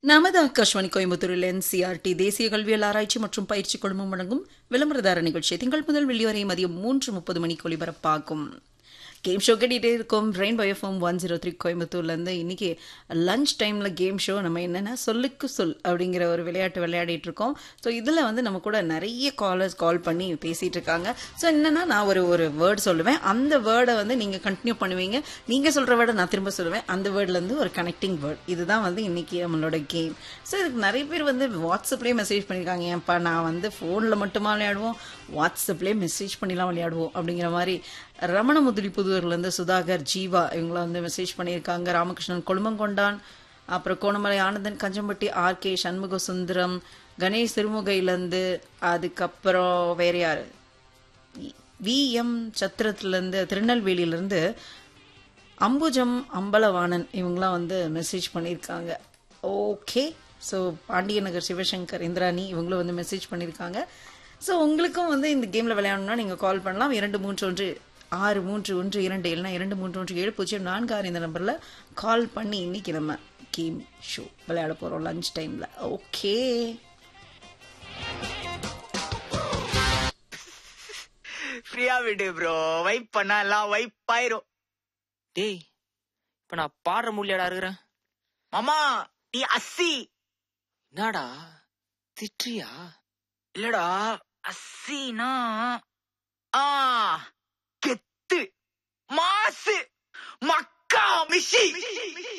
நமது ஆகாஷ்வாணி கோயம்புத்தூரில் என்சிஆர்டி தேசிய கல்வியல் ஆராய்ச்சி மற்றும் பயிற்சி குழுமம் வழங்கும் விளம்பரதார நிகழ்ச்சி திங்கள் முதல் வெள்ளி வரை மதியம் மூன்று முப்பது மணிக்கு ஒலிபரப்பாகும் கேம் ஷோ கேட்டுகிட்டே இருக்கும் rain FM one zero three கோயம்புத்தூர்லேருந்து இன்னைக்கு லஞ்ச் டைமில் கேம் ஷோ நம்ம என்னென்னா சொல்லுக்கு சொல் அப்படிங்கிற ஒரு விளையாட்டு விளையாடிட்டு இருக்கோம் ஸோ இதில் வந்து நம்ம கூட நிறைய காலர்ஸ் கால் பண்ணி பேசிகிட்டு இருக்காங்க ஸோ என்னென்னா நான் ஒரு ஒரு வேர்டு சொல்லுவேன் அந்த வேர்டை வந்து நீங்கள் கண்டினியூ பண்ணுவீங்க நீங்கள் சொல்கிற வேர்டை நான் திரும்ப சொல்லுவேன் அந்த வேர்ட்லேருந்து ஒரு கனெக்டிங் வேர்ட் இதுதான் வந்து இன்னைக்கு நம்மளோட கேம் ஸோ இதுக்கு நிறைய பேர் வந்து வாட்ஸ்அப்லேயே மெசேஜ் பண்ணியிருக்காங்க ஏன்ப்பா நான் வந்து ஃபோனில் மட்டுமா விளையாடுவோம் வாட்ஸ்அப்லேயே மெசேஜ் பண்ணிலாம் விளையாடுவோம் அப்படிங்கிற மாதிரி ரமணமுதிரி புதூர்லேருந்து சுதாகர் ஜீவா இவங்களாம் வந்து மெசேஜ் பண்ணியிருக்காங்க ராமகிருஷ்ணன் கொழுமங்கொண்டான் அப்புறம் கோணமலை ஆனந்தன் கஞ்சம்பட்டி ஆர் கே சண்முக சுந்தரம் கணேஷ் சிறுமுகையிலேருந்து அதுக்கப்புறம் வேற யார் வி எம் சத்திரத்துலேருந்து திருநெல்வேலியிலேருந்து அம்புஜம் அம்பலவாணன் இவங்களாம் வந்து மெசேஜ் பண்ணியிருக்காங்க ஓகே ஸோ பாண்டிய நகர் சிவசங்கர் இந்திராணி இவங்களும் வந்து மெசேஜ் பண்ணியிருக்காங்க ஸோ உங்களுக்கும் வந்து இந்த கேமில் விளையாடணும்னா நீங்கள் கால் பண்ணலாம் இரண்டு மூன்று ஒன்று ஆறு மூன்று ஒன்று இரண்டு இல்லைனா இரண்டு மூன்று ஒன்று ஏழு பூஜ்ஜியம் நான்கு ஆறு இந்த நம்பரில் கால் பண்ணி இன்னைக்கு நம்ம கேம் ஷோ விளையாட போகிறோம் லஞ்ச் டைமில் ஓகே ஃப்ரீயா விடு ப்ரோ வைப் பண்ணா எல்லாம் வைப் ஆயிரும் டேய் இப்ப நான் பாடுற முடியாடா இருக்கிறேன் மாமா நீ அஸ்ஸி என்னடா திட்டுறியா இல்லடா அஸ்ஸினா ஆ கெத்து மாசு மக்கா மிஷி